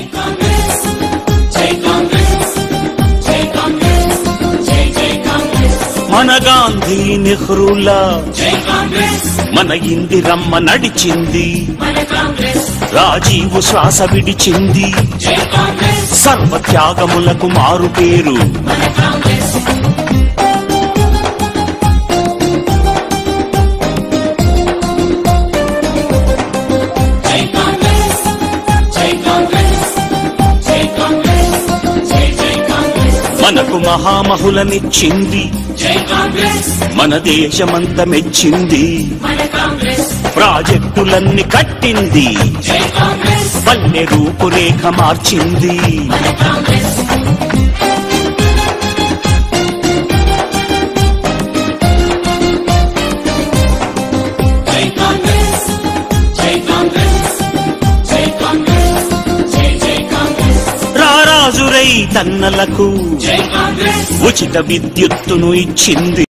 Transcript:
కాంగ్రెస్ జై కాంగ్రెస్ జై కాంగ్రెస్ జై జై కాంగ్రెస్ మన గాంధీ నెహ్రూలా జై కాంగ్రెస్ మన ఇందిరమ్మ నడిచింది మన కాంగ్రెస్ రాజీవు శ్వాస విడిచింది జై కాంగ్రెస్ సర్వ త్యాగములకు మారు పేరు మన కాంగ్రెస్ జై కాంగ్రెస్ జై కాంగ్రెస్ జై కాంగ్రెస్ జై జై కాంగ్రెస్ మనకు మహామహులనిచ్చింది జై కాంగ్రెస్ మన దేశమంత మెచ్చింది మన కాంగ్రెస్ ప్రాజెక్టులన్నీ కట్టింది జై కాంగ్రెస్ పల్లె రూపురేఖ మార్చింది మన కాంగ్రెస్ జై కాంగ్రెస్ జై కాంగ్రెస్ జై కాంగ్రెస్ జై జై కాంగ్రెస్ రారాజు రై తన్నలకు జై కాంగ్రెస్ ఉచిత విద్యుత్తును ఇచ్చింది